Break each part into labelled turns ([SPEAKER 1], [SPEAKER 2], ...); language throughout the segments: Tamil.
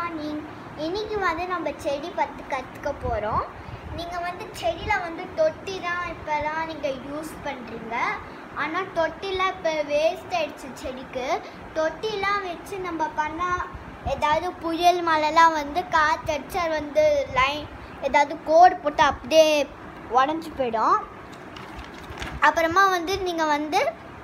[SPEAKER 1] மார்னிங் இன்னைக்கு வந்து நம்ம செடி பற்றி கற்றுக்க போகிறோம் நீங்கள் வந்து செடியில் வந்து தொட்டி தான் இப்போலாம் நீங்கள் யூஸ் பண்ணுறீங்க ஆனால் தொட்டிலாம் இப்போ வேஸ்ட் ஆயிடுச்சு செடிக்கு தொட்டிலாம் வச்சு நம்ம பண்ணால் ஏதாவது புயல் மழைலாம் வந்து காற்றடிச்சு அது வந்து லைன் ஏதாவது கோடு போட்டு அப்படியே உடஞ்சி போயிடும் அப்புறமா வந்து நீங்கள் வந்து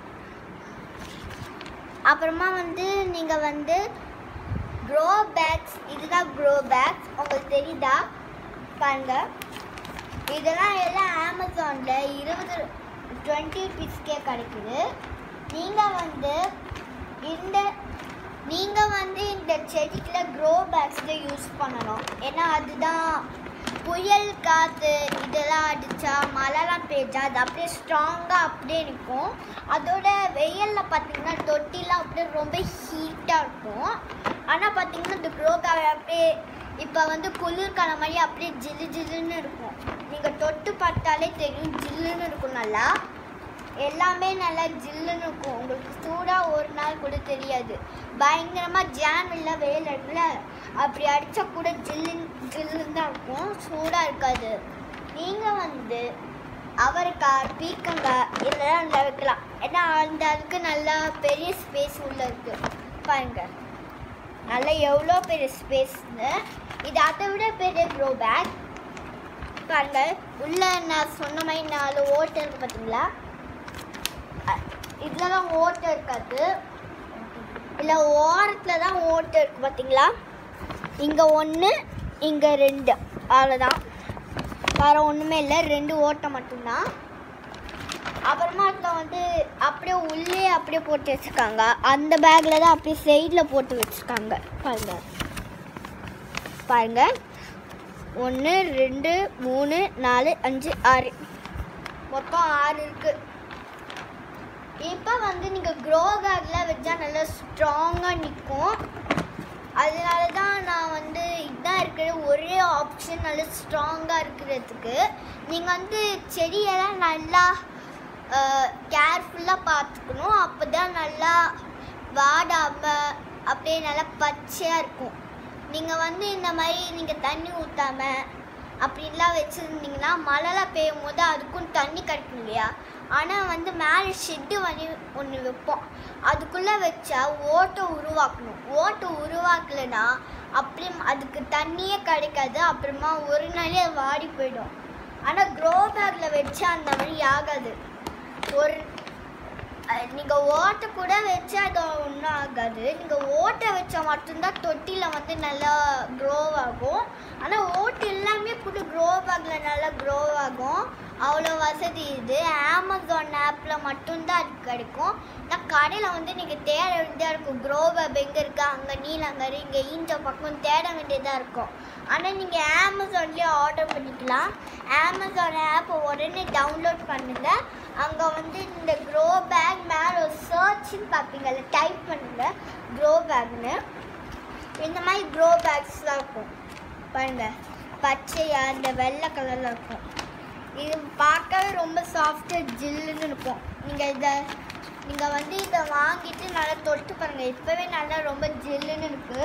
[SPEAKER 1] அப்புறமா வந்து நீங்கள் வந்து க்ரோ பேக்ஸ் இதுதான் க்ரோ பேக்ஸ் உங்களுக்கு தெரியுதா பாருங்க இதெல்லாம் எல்லாம் அமேசானில் இருபது டுவெண்ட்டி ருபீஸ்க்கே கிடைக்குது நீங்கள் வந்து இந்த நீங்கள் வந்து இந்த செடிக்குள்ள க்ரோ பேக்ஸ் தான் யூஸ் பண்ணணும் ஏன்னா அதுதான் புயல் காற்று இதெல்லாம் அடித்தா மழைலாம் பெய்ஞ்சா அது அப்படியே ஸ்ட்ராங்காக அப்படியே நிற்கும் அதோட வெயிலில் பார்த்தீங்கன்னா தொட்டிலாம் அப்படியே ரொம்ப ஹீட்டாக இருக்கும் ஆனால் பார்த்தீங்கன்னா இந்த க்ரோ பேக் அப்படியே இப்போ வந்து குளிர்காலம் மாதிரி அப்படியே ஜிலு ஜில்லுன்னு இருக்கும் நீங்கள் தொட்டு பார்த்தாலே தெரியும் ஜில்லுன்னு இருக்கும் நல்லா எல்லாமே நல்லா ஜில்லுன்னு இருக்கும் உங்களுக்கு சூடாக ஒரு நாள் கூட தெரியாது பயங்கரமாக ஜாம் இல்லை வெயில் இருக்குல்ல அப்படி அடித்தா கூட ஜில்லுன்னு ஜில்லுன்னு தான் இருக்கும் சூடாக இருக்காது நீங்கள் வந்து அவரைக்காய் பீக்கங்காய் இதெல்லாம் நல்லா வைக்கலாம் ஏன்னா அந்த அதுக்கு நல்லா பெரிய ஸ்பேஸ் உள்ள இருக்கு பாருங்க நல்லா எவ்வளோ பெரிய ஸ்பேஸ்னு இது அதை விட பெரிய க்ரோ பேக் பாருங்க உள்ள நான் சொன்ன மாதிரி நாலு ஓட்டை இருக்கு பார்த்தீங்களா அ- இதுலலாம் ஓட்டை இருக்காது இல்லை ஓரத்தில் தான் ஓட்டை இருக்கு பார்த்தீங்களா இங்கே ஒன்று இங்கே ரெண்டு அவ்வளோதான் வேறு ஒன்றுமே இல்லை ரெண்டு ஓட்டை மட்டும்தான் அப்புறமா அதில் வந்து அப்படியே உள்ளே அப்படியே போட்டு வச்சுருக்காங்க அந்த பேக்கில் தான் அப்படியே சைடில் போட்டு வச்சுருக்காங்க பாருங்க பாருங்க ஒன்று ரெண்டு மூணு நாலு அஞ்சு ஆறு மொத்தம் ஆறு இருக்குது இப்போ வந்து நீங்கள் க்ரோ பேக்கில் வச்சா நல்லா ஸ்ட்ராங்காக நிற்கும் அதனால தான் நான் வந்து இதுதான் இருக்கிற ஒரே ஆப்ஷன் நல்லா ஸ்ட்ராங்காக இருக்கிறதுக்கு நீங்கள் வந்து செடியெல்லாம் நல்லா கேர்ஃபுல்லாக பார்த்துக்கணும் அப்போ தான் நல்லா வாடாமல் அப்படியே நல்லா பச்சையாக இருக்கும் நீங்கள் வந்து இந்த மாதிரி நீங்கள் தண்ணி ஊற்றாம அப்படின்லாம் வச்சுருந்தீங்கன்னா மழைலாம் பெய்யும் போது அதுக்கும் தண்ணி கிடைக்கும் இல்லையா ஆனால் வந்து மேலே ஷெட்டு வந்து ஒன்று வைப்போம் அதுக்குள்ளே வச்சா ஓட்டை உருவாக்கணும் ஓட்டை உருவாக்கலைன்னா அப்படி அதுக்கு தண்ணியே கிடைக்காது அப்புறமா ஒரு நாளே அது வாடி போயிடும் ஆனால் க்ரோ பேக்கில் வச்சா அந்த மாதிரி ஆகாது ஒரு நீங்கள் ஓட்டை கூட வச்சு அது ஒன்றும் ஆகாது நீங்கள் ஓட்டை வச்சா மட்டும்தான் தொட்டியில் வந்து நல்லா க்ரோ ஆகும் ஆனால் ஓட்டு எல்லாமே கூட க்ரோ பேக்கில் நல்லா க்ரோ ஆகும் அவ்வளோ வசதி இது அமேசான் ஆப்பில் மட்டும்தான் அது கிடைக்கும் ஆனால் கடையில் வந்து நீங்கள் தேட வேண்டியதாக இருக்கும் க்ரோ பேப் எங்கே இருக்கா அங்கே நீலங்கரி இங்கே ஈஞ்ச பக்கம் தேட வேண்டியதாக இருக்கும் ஆனால் நீங்கள் அமேசான்லேயே ஆர்டர் பண்ணிக்கலாம் அமேசான் ஆப்பை உடனே டவுன்லோட் பண்ணுங்கள் அங்கே வந்து இந்த க்ரோ பேக் மேலே ஒரு சர்ச்னு பார்ப்பீங்கல்ல டைப் பண்ணுங்க க்ரோ பேக்னு இந்த மாதிரி க்ரோ பேக்ஸ் தான் இருக்கும் பாருங்க பச்சையா இந்த வெள்ளை கலரில் இருக்கும் இது பார்க்கவே ரொம்ப சாஃப்டாக ஜில்லுன்னு இருக்கும் நீங்கள் இதை நீங்கள் வந்து இதை வாங்கிட்டு நல்லா தொட்டு பாருங்கள் இப்போவே நல்லா ரொம்ப ஜில்லுன்னு இருக்குது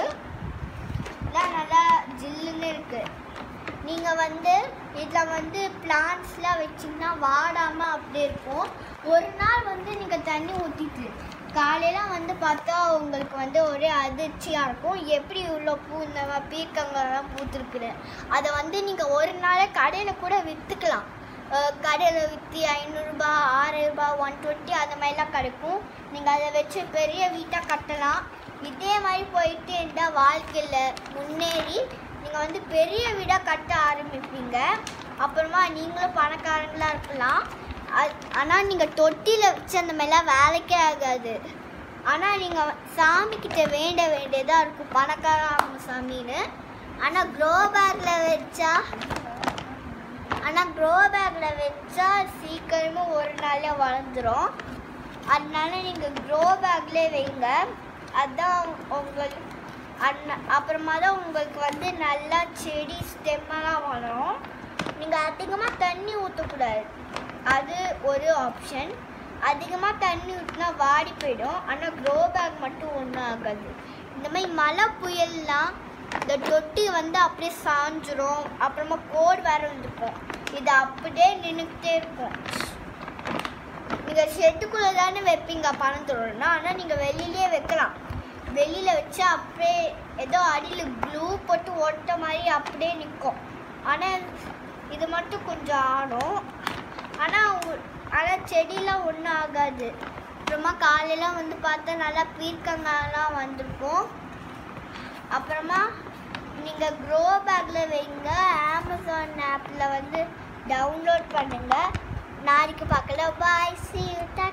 [SPEAKER 1] இதான் நல்லா ஜில்லுன்னு இருக்குது நீங்கள் வந்து இதில் வந்து பிளான்ட்ஸ்லாம் வச்சிங்கன்னா வாடாமல் அப்படியே இருக்கும் ஒரு நாள் வந்து நீங்கள் தண்ணி ஊற்றிட்டு காலையில் வந்து பார்த்தா உங்களுக்கு வந்து ஒரே அதிர்ச்சியாக இருக்கும் எப்படி இவ்வளோ பூ இந்த மாதிரி பீர்க்கங்கெல்லாம் பூத்துருக்குது அதை வந்து நீங்கள் ஒரு நாளே கடையில் கூட விற்றுக்கலாம் கடையில் விற்று ஐநூறுரூபா ஆறாயிரரூபா ஒன் டுவெண்ட்டி அந்த மாதிரிலாம் கிடைக்கும் நீங்கள் அதை வச்சு பெரிய வீட்டாக கட்டலாம் இதே மாதிரி போயிட்டு இருந்தால் வாழ்க்கையில் முன்னேறி நீங்கள் வந்து பெரிய வீடாக கட்ட ஆரம்பிப்பீங்க அப்புறமா நீங்களும் பணக்காரங்களாக இருக்கலாம் ஆனால் நீங்கள் தொட்டியில் வச்சு அந்த மாதிரிலாம் வேலைக்கே ஆகாது ஆனால் நீங்கள் சாமிக்கிட்ட வேண்ட வேண்டியதாக இருக்கும் பணக்கார ஆகும் சாமின்னு ஆனால் க்ரோ பேக்கில் வச்சா ஆனால் க்ரோ பேக்கில் வச்சா சீக்கிரமே ஒரு நாளே வளர்ந்துரும் அதனால நீங்கள் க்ரோ பேக்லேயே வைங்க அதான் உங்களுக்கு அண்ணா அப்புறமா தான் உங்களுக்கு வந்து நல்லா செடி ஸ்டெம்மெல்லாம் வளரும் நீங்கள் அதிகமாக தண்ணி ஊற்றக்கூடாது அது ஒரு ஆப்ஷன் அதிகமாக தண்ணி ஊற்றினா வாடி போயிடும் ஆனால் க்ரோ பேக் மட்டும் ஒன்றும் ஆகாது இந்த மாதிரி மழை புயல்லாம் இந்த தொட்டி வந்து அப்படியே சாஞ்சிரும் அப்புறமா கோடு வேற வந்துருக்கும் இது அப்படியே நின்றுக்கிட்டே இருக்கும் நீங்கள் ஷெட்டுக்குள்ளே தானே வைப்பீங்க பணம் தொடரணும் ஆனால் நீங்கள் வெளியிலேயே வைக்கலாம் வெளியில் வச்சு அப்படியே ஏதோ அடியில் க்ளூ போட்டு ஒட்ட மாதிரி அப்படியே நிற்கும் ஆனால் இது மட்டும் கொஞ்சம் ஆடும் ஆனால் ஆனால் செடியெலாம் ஒன்றும் ஆகாது அப்புறமா காலையில் வந்து பார்த்தா நல்லா பீர்க்கங்காயெல்லாம் வந்திருக்கும் அப்புறமா நீங்கள் க்ரோ பேக்கில் வைங்க அமேசான் ஆப்பில் வந்து டவுன்லோட் பண்ணுங்கள் நாளைக்கு பார்க்கல பாய் சி யூ